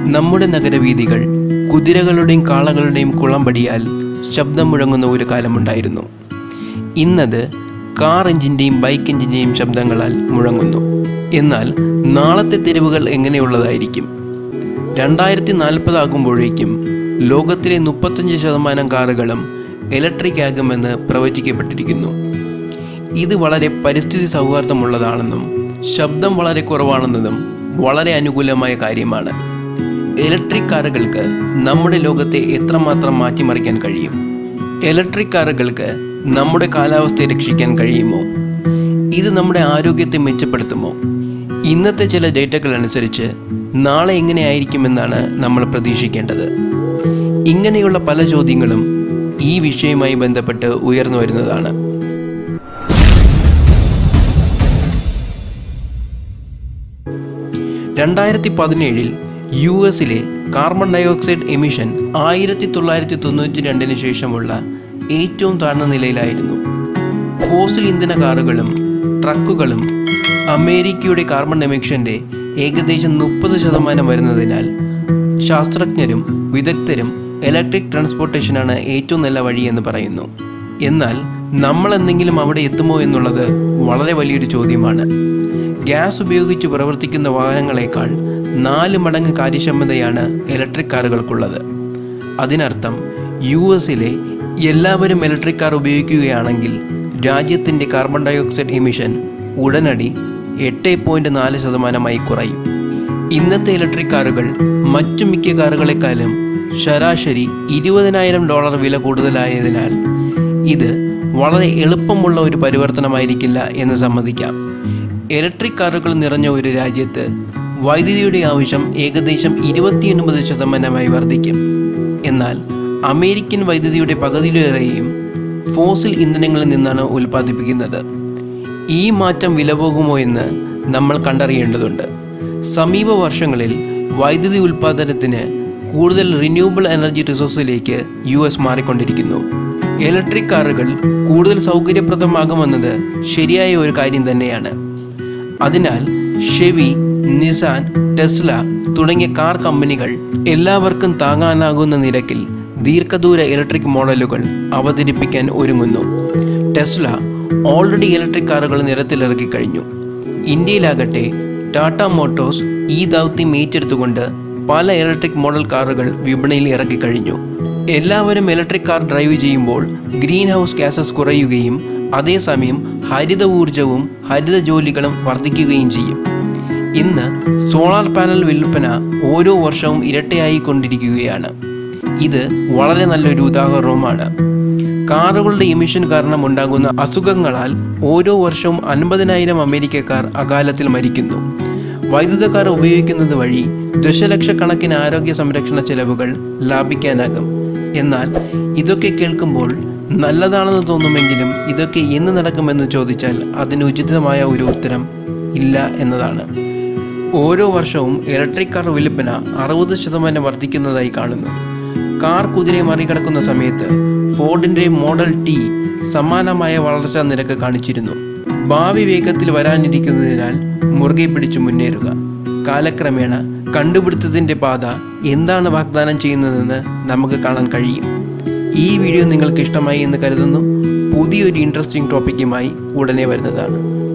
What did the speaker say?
നമ്മുടെ നഗരവീഥികൾ കുതിരകളുടെയും കാളകളുടെയും കുളമ്പടിയാൽ ശബ്ദം മുഴങ്ങുന്ന ഒരു കാലമുണ്ടായിരുന്നു ഇന്നത് കാർ എഞ്ചിൻ്റെയും ബൈക്ക് എഞ്ചിൻ്റെയും ശബ്ദങ്ങളാൽ മുഴങ്ങുന്നു എന്നാൽ നാളത്തെ തെരുവുകൾ എങ്ങനെയുള്ളതായിരിക്കും രണ്ടായിരത്തി നാൽപ്പതാകുമ്പോഴേക്കും ലോകത്തിലെ മുപ്പത്തഞ്ച് ശതമാനം കാറുകളും ഇലക്ട്രിക് ആകുമെന്ന് പ്രവചിക്കപ്പെട്ടിരിക്കുന്നു ഇത് വളരെ പരിസ്ഥിതി സൗഹാർദ്ദമുള്ളതാണെന്നും ശബ്ദം വളരെ കുറവാണെന്നതും വളരെ അനുകൂലമായ കാര്യമാണ് ഇലക്ട്രിക് കാറുകൾക്ക് നമ്മുടെ ലോകത്തെ എത്രമാത്രം മാറ്റിമറിക്കാൻ കഴിയും ഇലക്ട്രിക് കാറുകൾക്ക് നമ്മുടെ കാലാവസ്ഥയെ രക്ഷിക്കാൻ കഴിയുമോ ഇത് നമ്മുടെ ആരോഗ്യത്തെ മെച്ചപ്പെടുത്തുമോ ഇന്നത്തെ ചില ഡേറ്റകൾ അനുസരിച്ച് നാളെ എങ്ങനെയായിരിക്കുമെന്നാണ് നമ്മൾ പ്രതീക്ഷിക്കേണ്ടത് ഇങ്ങനെയുള്ള പല ചോദ്യങ്ങളും ഈ വിഷയവുമായി ബന്ധപ്പെട്ട് ഉയർന്നു വരുന്നതാണ് രണ്ടായിരത്തി പതിനേഴിൽ യു എസിലെ കാർബൺ ഡയോക്സൈഡ് എമിഷൻ ആയിരത്തി തൊള്ളായിരത്തി തൊണ്ണൂറ്റി രണ്ടിന് ശേഷമുള്ള ഏറ്റവും താഴ്ന്ന നിലയിലായിരുന്നു ഫോസിൽ ഇന്ധന കാറുകളും ട്രക്കുകളും അമേരിക്കയുടെ കാർബൺ എമിഷന്റെ ഏകദേശം മുപ്പത് ശതമാനം വരുന്നതിനാൽ ശാസ്ത്രജ്ഞരും വിദഗ്ധരും ഇലക്ട്രിക് ട്രാൻസ്പോർട്ടേഷനാണ് ഏറ്റവും നല്ല വഴിയെന്ന് പറയുന്നു എന്നാൽ നമ്മൾ എന്തെങ്കിലും അവിടെ എത്തുമോ എന്നുള്ളത് വളരെ വലിയൊരു ചോദ്യമാണ് ഗ്യാസ് ഉപയോഗിച്ച് പ്രവർത്തിക്കുന്ന വാഹനങ്ങളെക്കാൾ നാല് മടങ്ങ് കാര്യക്ഷമതയാണ് ഇലക്ട്രിക് കാറുകൾക്കുള്ളത് അതിനർത്ഥം യു എസിലെ എല്ലാവരും ഇലക്ട്രിക് കാർ ഉപയോഗിക്കുകയാണെങ്കിൽ രാജ്യത്തിൻ്റെ കാർബൺ ഡയോക്സൈഡ് എമിഷൻ ഉടനടി എട്ട് പോയിൻറ്റ് നാല് ശതമാനമായി കുറയും ഇന്നത്തെ ഇലക്ട്രിക് കാറുകൾ മറ്റു മിക്ക കാറുകളെക്കാളും ശരാശരി ഇരുപതിനായിരം ഡോളർ വില കൂടുതലായതിനാൽ ഇത് വളരെ എളുപ്പമുള്ള ഒരു പരിവർത്തനമായിരിക്കില്ല എന്ന് സമ്മതിക്കാം ഇലക്ട്രിക് കാറുകൾ നിറഞ്ഞ ഒരു രാജ്യത്ത് വൈദ്യുതിയുടെ ആവശ്യം ഏകദേശം ഇരുപത്തിയൊൻപത് ശതമാനമായി വർദ്ധിക്കും എന്നാൽ അമേരിക്കൻ വൈദ്യുതിയുടെ പകുതിയിലേറെയും ഫോസിൽ ഇന്ധനങ്ങളിൽ നിന്നാണ് ഉൽപ്പാദിപ്പിക്കുന്നത് ഈ മാറ്റം വിലപോകുമോ എന്ന് നമ്മൾ കണ്ടറിയേണ്ടതുണ്ട് സമീപ വർഷങ്ങളിൽ വൈദ്യുതി ഉൽപ്പാദനത്തിന് കൂടുതൽ റിന്യൂവബിൾ എനർജി റിസോഴ്സിലേക്ക് യു എസ് മാറിക്കൊണ്ടിരിക്കുന്നു ഇലക്ട്രിക് കാറുകൾ കൂടുതൽ സൗകര്യപ്രദമാകുമെന്നത് ശരിയായ ഒരു കാര്യം തന്നെയാണ് അതിനാൽ ഷെവി നിസാൻ ടെസ്ല തുടങ്ങിയ കാർ കമ്പനികൾ എല്ലാവർക്കും താങ്ങാനാകുന്ന നിരക്കിൽ ദീർഘദൂര ഇലക്ട്രിക് മോഡലുകൾ അവതരിപ്പിക്കാൻ ഒരുങ്ങുന്നു ടെസ്ല ഓൾറെഡി ഇലക്ട്രിക് കാറുകൾ നിരത്തിലിറക്കി കഴിഞ്ഞു ഇന്ത്യയിലാകട്ടെ ടാറ്റ മോട്ടോഴ്സ് ഈ ദൗത്യം ഏറ്റെടുത്തുകൊണ്ട് പല ഇലക്ട്രിക് മോഡൽ കാറുകൾ വിപണിയിൽ ഇറക്കി കഴിഞ്ഞു എല്ലാവരും ഇലക്ട്രിക് കാർ ഡ്രൈവ് ചെയ്യുമ്പോൾ ഗ്രീൻ ഹൗസ് ഗ്യാസസ് കുറയുകയും അതേസമയം ഹരിത ഊർജവും ഹരിത ജോലികളും വർദ്ധിക്കുകയും ചെയ്യും ഇന്ന് സോളാർ പാനൽ വിൽപ്പന ഓരോ വർഷവും ഇരട്ടയായി കൊണ്ടിരിക്കുകയാണ് ഇത് വളരെ നല്ലൊരു ഉദാഹരണവുമാണ് കാറുകളുടെ എമിഷൻ കാരണം ഉണ്ടാകുന്ന അസുഖങ്ങളാൽ ഓരോ വർഷവും അൻപതിനായിരം അമേരിക്കക്കാർ അകാലത്തിൽ മരിക്കുന്നു വൈദ്യുത കാർ ഉപയോഗിക്കുന്നത് വഴി ദശലക്ഷക്കണക്കിന് ആരോഗ്യ സംരക്ഷണ ചെലവുകൾ ലാഭിക്കാനാകും എന്നാൽ ഇതൊക്കെ കേൾക്കുമ്പോൾ നല്ലതാണെന്ന് തോന്നുമെങ്കിലും ഇതൊക്കെ എന്ന് നടക്കുമെന്ന് ചോദിച്ചാൽ അതിന് ഉചിതമായ ഒരു ഉത്തരം ഇല്ല എന്നതാണ് ഓരോ വർഷവും ഇലക്ട്രിക് കാർ വിൽപ്പന അറുപത് ശതമാനം വർദ്ധിക്കുന്നതായി കാണുന്നു കാർ കുതിരയെ മറികടക്കുന്ന സമയത്ത് ഫോർഡിന്റെ മോഡൽ ടി സമാനമായ വളർച്ചാ നിരക്ക് കാണിച്ചിരുന്നു ഭാവി വേഗത്തിൽ വരാനിരിക്കുന്നതിനാൽ മുറുകെ പിടിച്ചു മുന്നേറുക കാലക്രമേണ കണ്ടുപിടുത്തത്തിന്റെ പാത എന്താണ് വാഗ്ദാനം ചെയ്യുന്നതെന്ന് നമുക്ക് കാണാൻ കഴിയും ഈ വീഡിയോ നിങ്ങൾക്ക് ഇഷ്ടമായി എന്ന് കരുതുന്നു പുതിയൊരു ഇൻട്രസ്റ്റിംഗ് ടോപ്പിക്കുമായി ഉടനെ വരുന്നതാണ്